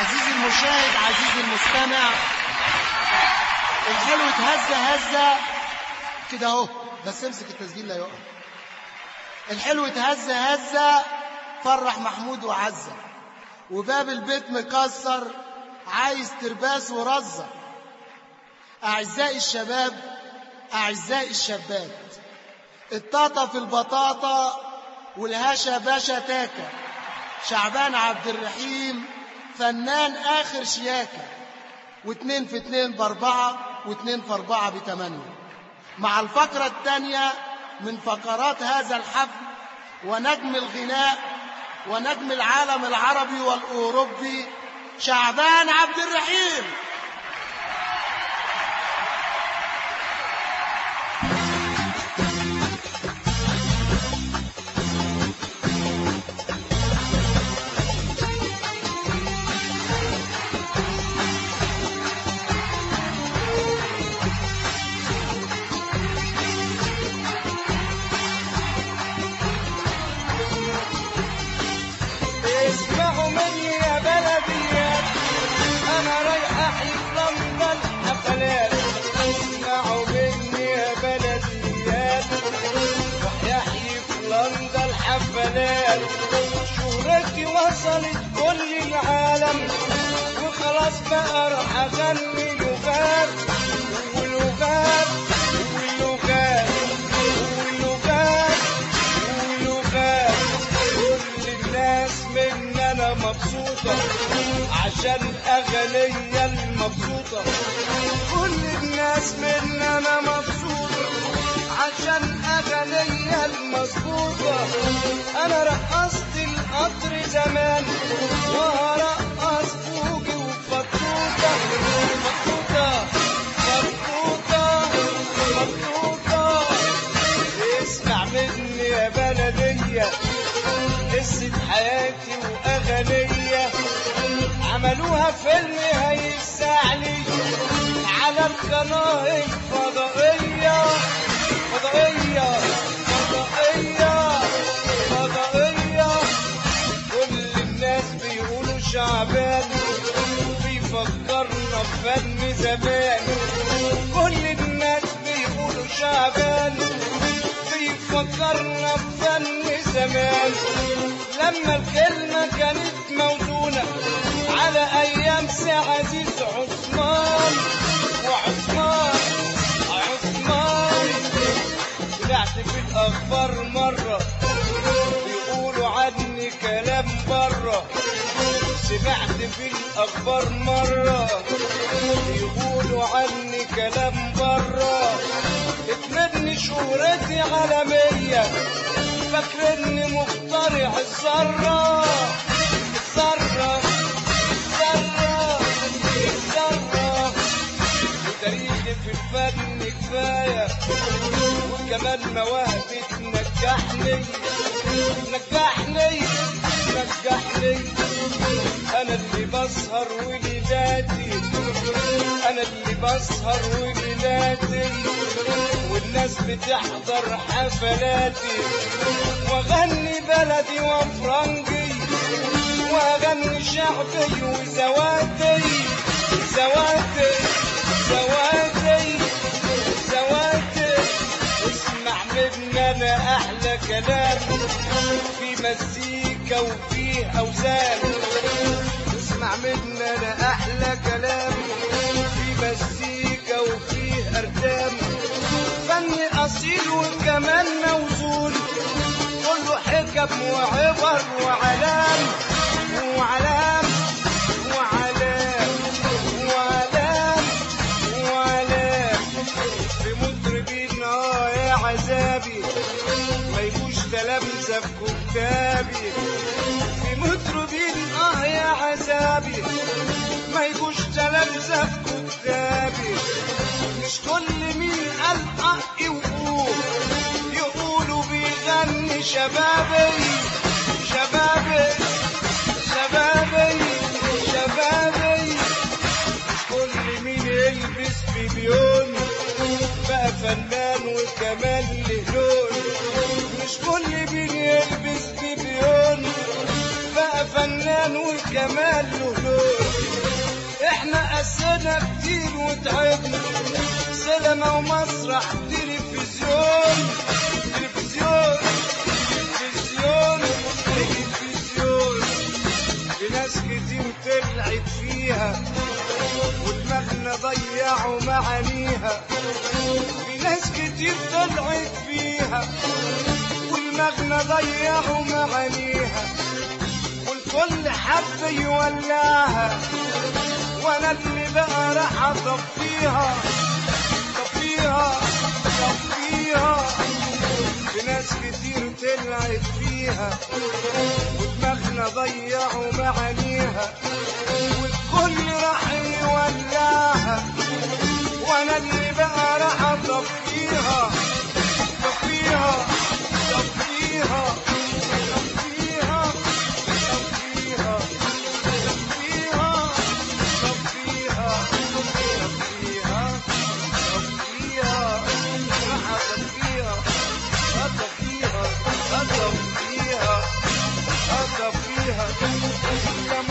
عزيزي المشاهد عزيزي المستمع الحلو اتهز هزة كده اهو بس امسك التسجيل لا يقع الحلو اتهز هزة فرح محمود وعزة وباب البيت مكسر عايز ترباس ورزة أعزائي الشباب أعزائي الشابات الطاطا في البطاطا والهاشا باشا تاكا شعبان عبد الرحيم فنان آخر شياكة واتنين في اتنين باربعة واتنين في أربعة بتمانية مع الفقرة الثانية من فقرات هذا الحفل ونجم الغناء ونجم العالم العربي والأوروبي شعبان عبد الرحيم اسمعوا مني يا بلديات انا رايح احيي في لندن حفلات اسمعوا مني يا بلديات رايح احيي في لندن حفلات شهرتي وصلت كل العالم وخلاص بقى راح اغني لغات ولغات ولغات ولغات ولغات كل الناس من انا مبسوطة عشان اغنية المبسوطة كل الناس من انا مبسوطة عشان اغنية المظبوطة انا رقصت القطر زمان وهرقص فوقي وفطوطة فطوطة فطوطة فطوطة اسمع مني يا بلدية قصة حياتي وأغنية عملوها فيلم هيساعلي على القناة الفضائية فضائية فضائية فضائية كل الناس بيقولوا شعبان بيفكرنا بفن زمان كل الناس بيقولوا شعبان بيفكرنا بفن زمان لما الكلمة كانت موزونة على أيام سي عزيز عثمان وعثمان عثمان طلعت في الأخبار مرة بيقولوا عني كلام بره سمعت في الأخبار مرة يقولوا عني كلام بره اتمني شهرتي عالمية فاكرني مخترع الذرة الذرة الذرة الذرة وتاريخي في الفن كفاية وكمان مواهبي تنجحني نجحني نجحني انا اللي بسهر وليلاتي انا اللي بسهر وليلاتي والناس بتحضر حفلاتي واغني بلدي وفرنجي واغني شعبي وزواتي زواتي زواتي زواتي اسمع مني انا احلى كلام في مزيكا وفيه اوزان اسمع مني انا احلى كلام في مزيكا وفيه اردام فن اصيل وكمان موزون كله حكم وعبر وعلام وعلام وعلام وعلام وعلام في مطربين اه يا عذابي ما يجوش تلامذة في كتابي في مطربين اه يا عذابي ما يجوش تلامذة في كتابي مش كل مين قال حقي وقول يقولوا بيغني شبابي شبابي شبابي شبابي مش كل مين يلبس بيبيون بقى فنان وكمان له لون مش كل مين يلبس بيبيون بقى فنان وكمان له لون قاسنا كتير وتعبنا سينما ومسرح تلفزيون تلفزيون تلفزيون تلفزيون في ناس كتير طلعت فيها ودماغنا ضيعوا معانيها في ناس كتير طلعت فيها ودماغنا ضيعوا معانيها والكل حب يولعها وانا اللي بقى راح اطفيها طفيها طفيها في ناس كتير طلعت فيها ودماغنا ضيعوا معانيها والكل راح يولعها وانا اللي بقى راح اطفيها طفيها طفيها طفيها طفيها طفيها طفيها طفيها طفيها راح اطفيها اطفيها اطفيها اطفيها